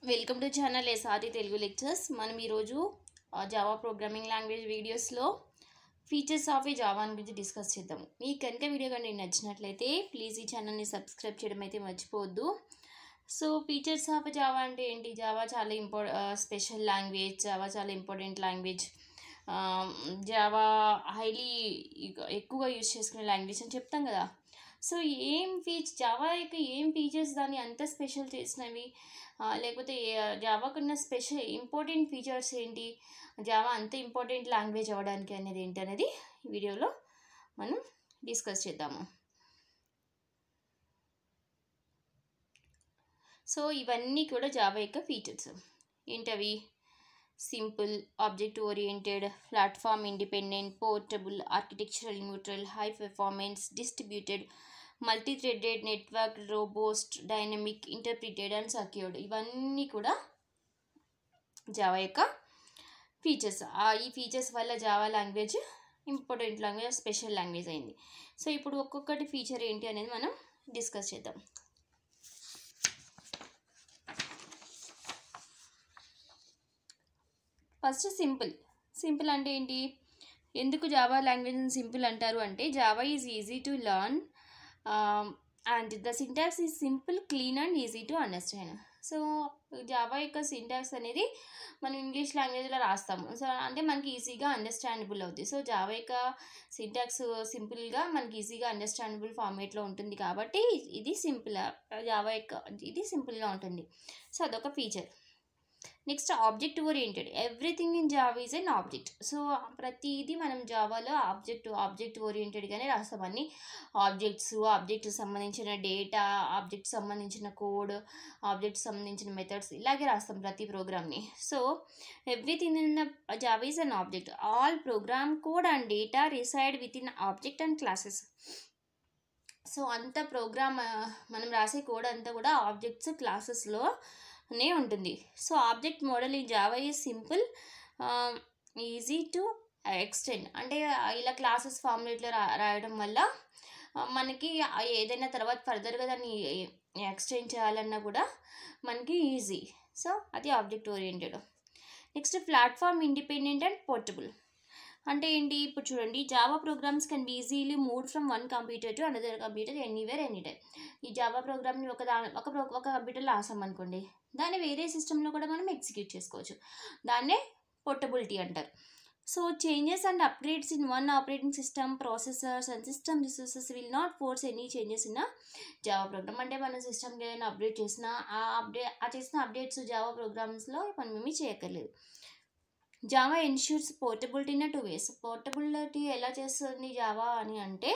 welcome to channel SRT Telugu lectures మనం ఈరోజు Java programming language వీడియోస్లో ఫీచర్స్ ఆఫ్ ఏ జావా గురించి డిస్కస్ చేద్దాము మీకు కనుక వీడియో కానీ నచ్చినట్లయితే ప్లీజ్ ఈ ఛానల్ని సబ్స్క్రైబ్ చేయడం అయితే మర్చిపోవద్దు సో ఫీచర్స్ ఆఫ్ జావా అంటే ఏంటి జావా చాలా ఇంపా స్పెషల్ లాంగ్వేజ్ జావా చాలా ఇంపార్టెంట్ లాంగ్వేజ్ జావా హైలీ ఎక్కువగా యూజ్ చేసుకునే లాంగ్వేజ్ అని చెప్తాం కదా సో ఏం ఫీచ్ జావా యొక్క ఏం ఫీచర్స్ దాన్ని అంత స్పెషల్ చేసినవి ఆ, లేకపోతే జావాకున్న స్పెషల్ ఇంపార్టెంట్ ఫీచర్స్ ఏంటి జావా అంత ఇంపార్టెంట్ లాంగ్వేజ్ అవ్వడానికి అనేది ఏంటి అనేది ఈ వీడియోలో మనం డిస్కస్ చేద్దాము సో ఇవన్నీ కూడా జావా యొక్క ఫీచర్స్ ఏంటవి simple object oriented platform independent portable architectural neutral high performance distributed multi threaded network robust dynamic interpreted and secured ఇవన్నీ కూడా జావా యొక్క ఫీచర్స్ ఈ ఫీచర్స్ వల్ల Java language important language special language అయింది సో ఇప్పుడు ఒక్కొక్కటి ఫీచర్ ఏంటి అనేది మనం డిస్కస్ చేద్దాం ఫస్ట్ సింపుల్ సింపుల్ అంటే ఏంటి ఎందుకు జావా లాంగ్వేజ్ సింపుల్ అంటారు అంటే Java is easy to learn and the syntax is simple clean and easy to understand so Java యొక్క సింటాక్స్ అనేది మనం ఇంగ్లీష్ లాంగ్వేజ్లో రాస్తాము సో అంటే మనకి ఈజీగా అండర్స్టాండబుల్ అవుతుంది సో జావా యొక్క సింటాక్స్ సింపుల్గా మనకి ఈజీగా అండర్స్టాండబుల్ ఫార్మేట్లో ఉంటుంది కాబట్టి ఇది సింపుల్ జావా యొక్క ఇది సింపుల్గా ఉంటుంది సో అదొక feature next object oriented everything in Java is an object so ప్రతిదీ మనం జావాలో ఆబ్జెక్ట్ ఆబ్జెక్ట్ ఓరియంటెడ్గానే రాస్తాం అన్ని ఆబ్జెక్ట్స్ ఆబ్జెక్ట్ సంబంధించిన డేటా ఆబ్జెక్ట్ సంబంధించిన కోడ్ ఆబ్జెక్ట్ సంబంధించిన మెథడ్స్ ఇలాగే రాస్తాం ప్రతి ప్రోగ్రామ్ని so everything in Java is an object all program code and data reside within object and classes so అంత ప్రోగ్రామ్ మనం రాసే కోడ్ అంతా కూడా ఆబ్జెక్ట్స్ క్లాసెస్లో నే ఉంటుంది సో ఆబ్జెక్ట్ మోడల్ ఈ Java is simple easy to extend అంటే ఇలా క్లాసెస్ ఫార్ములేట్లో రా రాయడం వల్ల మనకి ఏదైనా తర్వాత ఫర్దర్గా దాన్ని ఎక్స్టెండ్ చేయాలన్నా కూడా మనకి ఈజీ సో అది object oriented next platform independent and portable అంటే ఏంటి ఇప్పుడు చూడండి Java programs can be easily move from one computer to another computer anywhere any time ఈ జావా ప్రోగ్రామ్ని ఒక దా ఒక ప్రో ఒక కంప్యూటర్లో రాసాం అనుకోండి దాన్ని వేరే సిస్టంలో కూడా మనం ఎగ్జిక్యూట్ చేసుకోవచ్చు దాన్నే పోర్టబిలిటీ అంటారు so changes and upgrades in one operating system processors and system resources will not force any changes in Java program అంటే మనం సిస్టమ్కి ఏదైనా అప్డేట్ చేసినా ఆ అప్డేట్ ఆ చేసిన అప్డేట్స్ జావా ప్రోగ్రామ్స్లో మనం ఏమీ చేయక్కర్లేదు Java ensures portability in two ways portability ఎలా చేస్తుంది జావా అని అంటే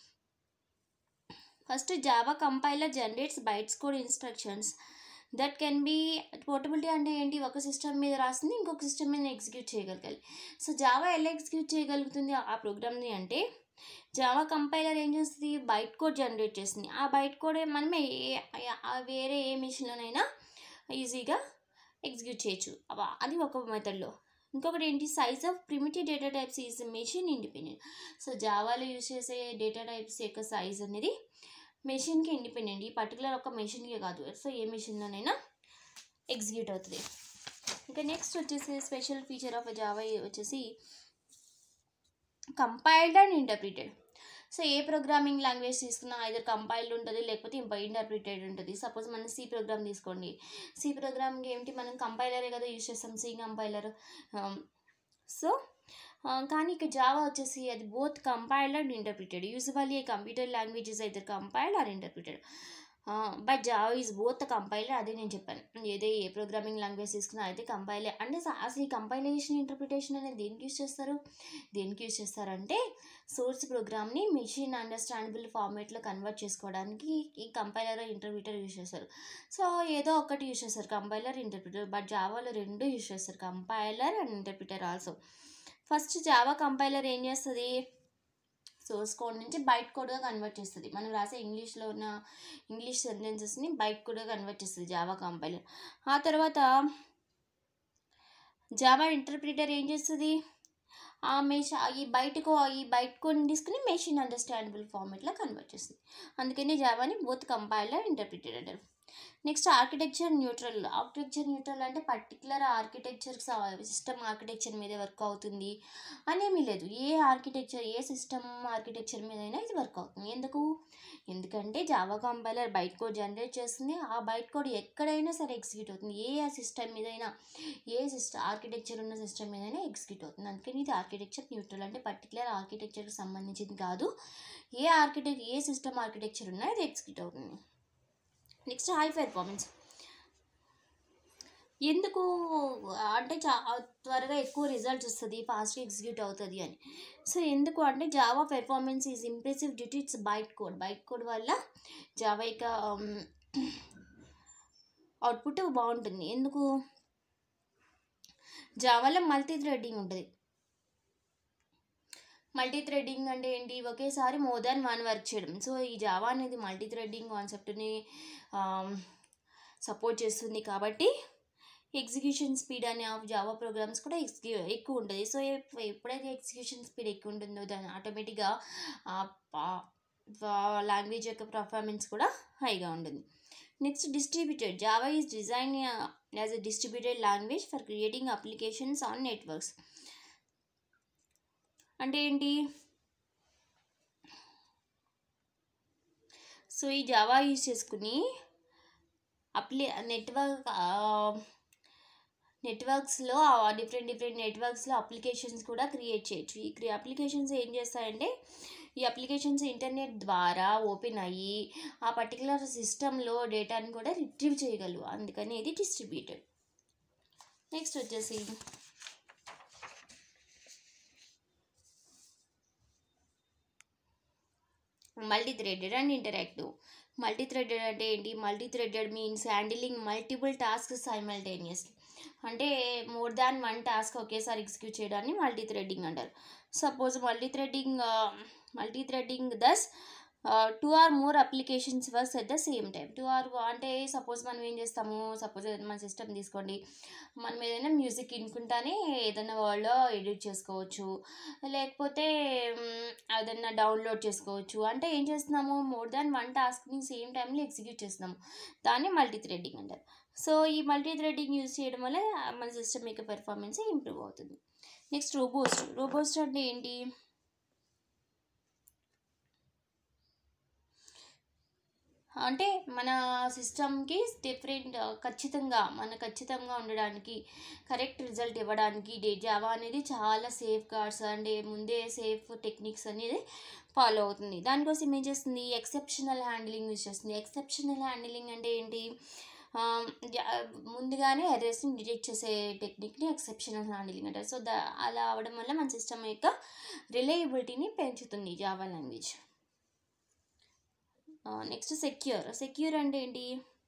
first Java compiler generates bytes code instructions that can be portability అంటే ఏంటి ఒక సిస్టమ్ మీద రాసింది ఇంకొక సిస్టమ్ మీద ఎగ్జిక్యూట్ చేయగలగాలి సో జావా ఎలా ఎగ్జిక్యూట్ చేయగలుగుతుంది ఆ ప్రోగ్రామ్ని అంటే జావా కంపైలర్ ఏం చేస్తుంది బైట్ కోడ్ జనరేట్ చేస్తుంది ఆ బైట్ కోడ్ మనం వేరే ఏ మిషన్లోనైనా ఈజీగా ఎగ్జిక్యూట్ చేయొచ్చు అది ఒక మెథడ్లో ఇంకొకటి ఏంటి size of primitive data types is machine independent so జావాలో యూజ్ చేసే డేటా టైప్స్ యొక్క సైజ్ అనేది మెషిన్కి ఇండిపెండెంట్ ఈ పర్టికులర్ ఒక మెషిన్కే కాదు సో ఏ మెషిన్లోనైనా ఎగ్జిక్యూట్ అవుతుంది ఇంకా నెక్స్ట్ వచ్చేసి స్పెషల్ ఫీచర్ ఆఫ్ జావా వచ్చేసి కంపైల్డ్ అండ్ ఇంటర్ప్రిటెడ్ సో ఏ ప్రోగ్రామింగ్ లాంగ్వేజ్ తీసుకున్నా ఐదర్ కంపైల్డ్ ఉంటుంది లేకపోతే ఇంటర్ప్రిటెడ్ ఉంటుంది సపోజ్ మనం సి ప్రోగ్రామ్ తీసుకోండి సి ప్రోగ్రామ్కి ఏంటి మనం కంపైలరే కదా యూజ్ చేస్తాం సి కంపైలర్ సో కానీ ఇక జావా వచ్చేసి అది both compiled and interpreted usually computer languages అయితే compiled or interpreted but Java is both compiler అదే నేను చెప్పాను ఏదే ఏ ప్రోగ్రామింగ్ లాంగ్వేజ్ తీసుకున్నా అయితే కంపైలర్ అంటే అసలు ఈ కంపైలేషన్ ఇంటర్ప్రిటేషన్ అనేది దేనికి యూజ్ చేస్తారు దేనికి యూజ్ చేస్తారంటే సోర్స్ ప్రోగ్రామ్ని మెషిన్ అండర్స్టాండబుల్ ఫార్మేట్లో కన్వర్ట్ చేసుకోవడానికి ఈ కంపైలర్ ఇంటర్ప్రిటర్ యూజ్ చేస్తారు సో ఏదో ఒకటి యూజ్ చేస్తారు కంపైలర్ ఇంటర్ప్రిటర్ బట్ జావాలో రెండు యూజ్ చేస్తారు compiler and interpreter also first Java compiler ఏం చేస్తుంది సోర్స్ కోడ్ నుంచి బైట్ కోడ్గా కన్వర్ట్ చేస్తుంది మనం రాసే ఇంగ్లీష్లో ఉన్న ఇంగ్లీష్ సెంటెన్సెస్ని బైట్ కోడ్గా కన్వర్ట్ చేస్తుంది జావా కంపైలర్ ఆ తర్వాత జావా ఇంటర్ప్రిటర్ ఏం చేస్తుంది ఆ మెష్ ఈ బయటకు ఈ బయట కొన్ని తీసుకుని మెషిన్ అండర్స్టాండబుల్ ఫార్మేట్లో కన్వర్ట్ చేస్తుంది అందుకని జావాని బోత్ కంపైలర్ ఇంటర్ప్రిటెడ్ అంటారు next architecture neutral architecture neutral అంటే పర్టికులర్ ఆర్కిటెక్చర్ సిస్టమ్ ఆర్కిటెక్చర్ మీద వర్క్ అవుతుంది అనేమీ లేదు ఏ ఆర్కిటెక్చర్ ఏ సిస్టమ్ ఆర్కిటెక్చర్ మీద అయినా ఇది వర్క్ అవుతుంది ఎందుకు ఎందుకంటే Java compiler byte code generate చేస్తుంది ఆ బైట్ కోడ్ ఎక్కడైనా సరే ఎగ్జిక్యూట్ అవుతుంది ఏ సిస్టమ్ మీదైనా ఏ సిస్టమ్ ఆర్కిటెక్చర్ ఉన్న సిస్టమ్ మీదైనా ఎగ్జిక్యూట్ అవుతుంది అందుకని ఇది ఆర్కిటెక్చర్ న్యూట్రల్ అంటే పర్టికులర్ ఆర్కిటెక్చర్కి సంబంధించింది కాదు ఏ ఆర్కిటెక్ట్ ఏ సిస్టమ్ ఆర్కిటెక్చర్ ఉన్నా ఇది ఎగ్జిక్యూట్ అవుతుంది నెక్స్ట్ హై పెర్ఫార్మెన్స్ ఎందుకు అంటే చా త్వరగా ఎక్కువ రిజల్ట్స్ వస్తుంది ఫాస్ట్గా ఎగ్జిక్యూట్ అవుతుంది అని సో ఎందుకు అంటే Java performance is impressive due to its byte code byte code వల్ల జావా యొక్క అవుట్పుట్ బాగుంటుంది ఎందుకు జావాలో మల్టీ థ్రెడ్డింగ్ ఉంటుంది మల్టీ థ్రెడ్డింగ్ అంటే ఏంటి ఒకేసారి మోర్ దాన్ వన్ వర్క్ చేయడం సో ఈ జావా అనేది మల్టీ థ్రెడ్డింగ్ కాన్సెప్ట్ని సపోర్ట్ చేస్తుంది కాబట్టి ఎగ్జిక్యూషన్ స్పీడ్ అనే ఆఫ్ జావా ప్రోగ్రామ్స్ కూడా ఎక్స్క్యూ ఎక్కువ ఉంటుంది సో ఎప్- ఎప్పుడైతే ఎగ్జిక్యూషన్ స్పీడ్ ఎక్కువ ఉంటుందో దాని ఆటోమేటిక్గా లాంగ్వేజ్ యొక్క పర్ఫార్మెన్స్ కూడా హైగా ఉంటుంది next distributed Java is design as a distributed language for creating applications on networks అంటే ఏంటి సో ఈ జావా యూజ్ చేసుకుని అప్లి నెట్వర్క్ నెట్వర్క్స్లో డిఫరెంట్ డిఫరెంట్ నెట్వర్క్స్లో అప్లికేషన్స్ కూడా క్రియేట్ చేయొచ్చు ఈ క్రి అప్లికేషన్స్ ఏం చేస్తాయంటే ఈ అప్లికేషన్స్ ఇంటర్నెట్ ద్వారా ఓపెన్ అయ్యి ఆ పర్టికులర్ సిస్టంలో డేటాని కూడా రిట్రీవ్ చేయగలవు అందుకని ఇది డిస్ట్రిబ్యూటెడ్ నెక్స్ట్ వచ్చేసి multi threaded and interactive multi threaded అంటే ఏంటి multi threaded means handling multiple task simultaneously అంటే మోర్ దాన్ వన్ టాస్క్ ఒకేసారి ఎగ్జిక్యూట్ చేయడాన్ని మల్టీ థ్రెడ్డింగ్ అంటారు suppose multi threading multi threading thus two or more applications works at the same time two or అంటే suppose మనం ఏం చేస్తాము suppose మన system తీసుకోండి మనం ఏదైనా మ్యూజిక్ వినుకుంటానే ఏదైనా వర్డ్లో ఎడిట్ చేసుకోవచ్చు లేకపోతే మ్, ఏదైనా డౌన్లోడ్ చేసుకోవచ్చు అంటే ఏం చేస్తున్నాము మోర్ దాన్ వన్ టాస్క్ని సేమ్ టైంలో ఎగ్జిక్యూట్ చేస్తున్నాము దాన్ని మల్టీ థ్రెడ్డింగ్ అంటారు సో ఈ మల్టీ థ్రెడ్డింగ్ యూజ్ చేయడం వల్ల మన సిస్టమ్ యొక్క పెర్ఫార్మెన్స్ ఇంప్రూవ్ అవుతుంది నెక్స్ట్ రోబోస్ట్ రోబోస్ట్ అంటే ఏంటి అంటే మన సిస్టమ్కి డిఫరెంట్ ఖచ్చితంగా మన ఖచ్చితంగా ఉండడానికి కరెక్ట్ రిజల్ట్ ఇవ్వడానికి డే జావా అనేది చాలా సేఫ్ గార్డ్స్ అంటే ముందే సేఫ్ టెక్నిక్స్ అనేది ఫాలో అవుతుంది దానికోసం ఏం చేస్తుంది ఎక్సెప్షనల్ హ్యాండ్లింగ్ యూజ్ చేస్తుంది ఎక్సెప్షనల్ హ్యాండ్లింగ్ అంటే ఏంటి ఆ, జా- ముందుగానే ఎర్రర్స్ని డిటెక్ట్ చేసే టెక్నిక్ని ఎక్సెప్షనల్ హ్యాండ్లింగ్ అంటారు సో దా అలా అవడం వల్ల మన సిస్టమ్ యొక్క రిలయబిలిటీని పెంచుతుంది Java language next secure secure అంటే ఏంటి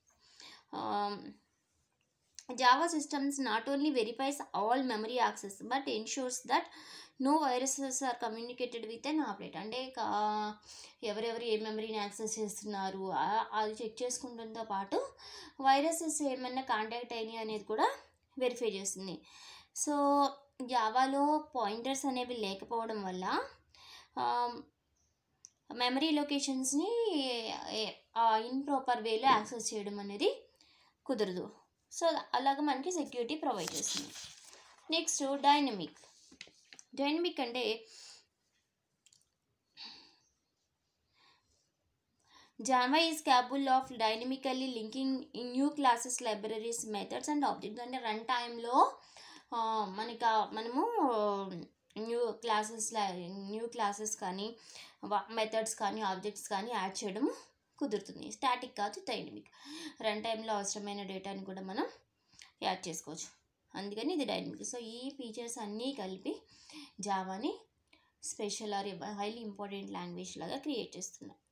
Java systems not only verifies all memory access but ensures that no viruses are communicated with an operate అంటే కా- ఎవరెవరు ఏ మెమరీని యాక్సెస్ చేస్తున్నారు ఆ- అది చెక్ చేసుకుంటుందో పాటు వైరసెస్ ఏమైనా కాంటాక్ట్ అయినాయి అనేది కూడా వెరిఫై చేస్తుంది సో జావాలో పాయింటర్స్ అనేవి లేకపోవడం వల్ల మెమరీ లొకేషన్స్ని ఇన్ప్రాపర్ వేలో యాక్సెస్ చేయడం అనేది కుదరదు సో అలాగ మనకి సెక్యూరిటీ ప్రొవైడ్ చేస్తుంది నెక్స్ట్ డైనమిక్ డైనమిక్ అంటే Java is capable of dynamically linking in new classes libraries methods and objects అంటే రన్ టైంలో మనకి ఆ- మనము న్యూ క్లాసెస్ న్యూ క్లాసెస్ కానీ మెథడ్స్ కానీ ఆబ్జెక్ట్స్ కానీ యాడ్ చేయడం కుదురుతుంది స్టాటిక్ కాదు డైనమిక్ రన్ టైంలో అవసరమైన డేటాని కూడా మనం యాడ్ చేసుకోవచ్చు అందుకని ఇది డైనమిక్ సో ఈ ఫీచర్స్ అన్నీ కలిపి జావాని special or highly important language లాగా క్రియేట్ చేస్తున్నాయి